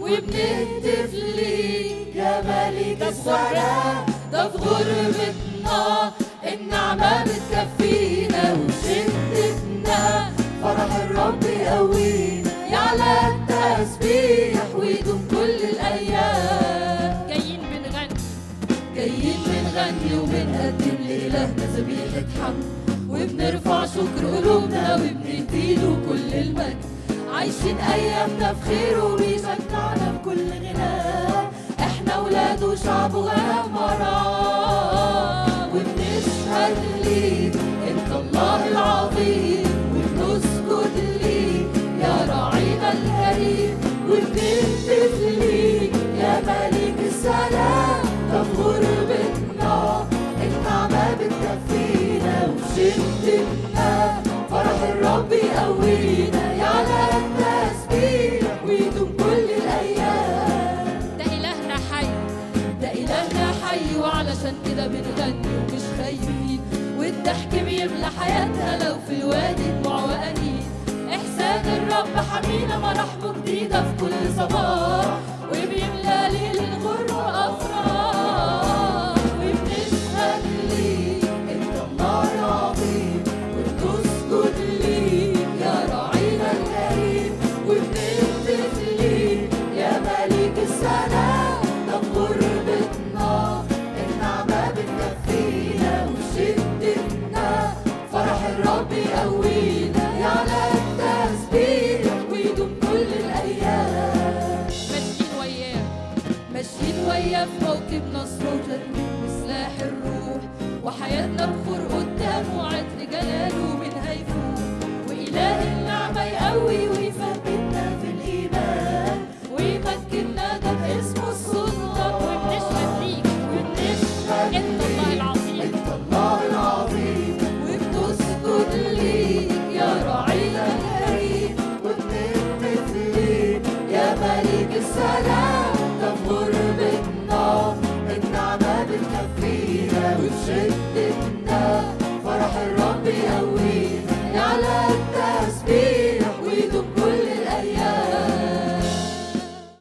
وبنهتف ليك يا ملك السلام ده في غربتنا النعمة بتكفينا وشدتنا فرح الرب يقوينا يعلى التسبيح ويدوم كل الأيام جايين بنغني جايين بنغني وبنقدم لإلهنا ذبيحة حمد وبنرفع شكر قلوبنا وبنديله كل المجد عايشين أيامنا في خير وبيشجعنا بكل غناء احنا ولاده وشعبه غنم وراه وبنشهد ليك انت الله العظيم وبنسجد ليك يا راعينا الكريم وبنهتف ليك يا ملك السلام ده في غربتنا النعمة بتكفينا وشدتنا فرح الرب يقوينا يعلى التسبيح ويدوم كل الأيام ده إلهنا حي ده إلهنا حي وعلشان كده بنغني ومش خايفين والضحك بيملى حياتنا لو في الوادي دموع وأنين إحسان الرب حمينا مراحمه جديدة في كل صباح وبيملى ليل الغر وأفراح وبنشهد ليك أنت الله العظيم وبنسجد ليك يا راعينا الكريم وبنهتف ليك يا ملك السلام ده في غربتنا النعمة بتكفينا وشدتنا فرح الرب يقوينا يعلى التسبيح ويدوم كل الأيام ماشيين وياه ماشيين وياه في موكب نصر وترنيم بسلاح الروح وحياتنا بخور قدامه عطر جلاله من هيفوق وإله النعمة يقوي ويثبتنا في الإيمان ويمكننا ده باسمه السلطان وبنشهد ليك وبنشهد أنت الله ليك العظيم أنت الله العظيم وبنسجد ليك يا راعينا الكريم وبنهتف ليك يا ملك السلام ده في غربتنا النعمة بتكفينا وبشدتنا